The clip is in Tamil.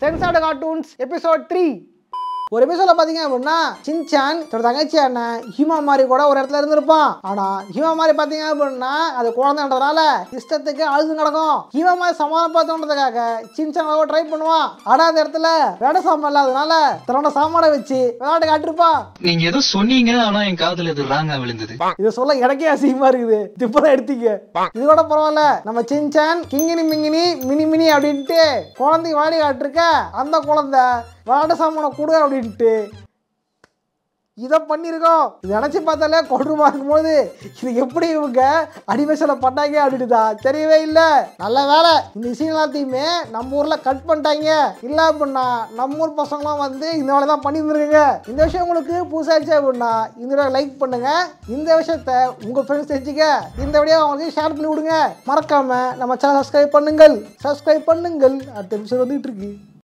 சென்சார்டு கார்ட்டூன்ஸ் எபிசோட் த்ரீ ஒரு எபிசோட பார்த்தீங்க அப்படின்னா சின்சான் தன்னோட தங்கச்சி அண்ணன் ஹிமா மாதிரி கூட ஒரு இடத்துல இருந்திருப்பான் ஆனால் ஹிமா மாதிரி பார்த்தீங்க அப்படின்னா அது குழந்தைன்றதுனால இஷ்டத்துக்கு அழுது நடக்கும் ஹிமா மாதிரி சமாதானப்படுத்தணுன்றதுக்காக சின்சான் ட்ரை பண்ணுவான் ஆனால் அந்த இடத்துல வேட சாமான் இல்லாதனால தன்னோட சாமானை வச்சு விளையாட்டு காட்டிருப்பான் நீங்க ஏதோ சொன்னீங்க ஆனா என் காதுல இது ராங்கா விழுந்தது இதை சொல்ல எனக்கே அசிங்கமா இருக்குது இப்பதான் எடுத்தீங்க இது கூட பரவாயில்ல நம்ம சின்சான் கிங்கினி மிங்கினி மினி மினி அப்படின்ட்டு குழந்தைக்கு வாடி காட்டிருக்க அந்த குழந்தை விளையாட்டு சாமானை கொடு அப்படின்ட்டு இதை பண்ணியிருக்கோம் இது நினச்சி பார்த்தாலே கொடூரமாக இருக்கும்போது இது எப்படி இவங்க அனிமேஷனில் பண்ணாங்க அப்படின்னு தான் தெரியவே இல்லை நல்ல வேலை இந்த விஷயம் எல்லாத்தையுமே நம்ம ஊரில் கட் பண்ணிட்டாங்க இல்லை அப்படின்னா நம்ம ஊர் பசங்களாம் வந்து இந்த வேலை தான் பண்ணியிருந்துருக்குங்க இந்த விஷயம் உங்களுக்கு புதுசாகிடுச்சு அப்படின்னா இந்த வீடியோ லைக் பண்ணுங்க இந்த விஷயத்த உங்கள் ஃப்ரெண்ட்ஸ் தெரிஞ்சுக்க இந்த வீடியோ அவங்களுக்கு ஷேர் பண்ணி விடுங்க மறக்காம நம்ம சேனல் சப்ஸ்கிரைப் பண்ணுங்கள் சப்ஸ்கிரைப் பண்ணுங்கள் அடுத்த எபிசோட் வந்துட்டு இருக்கு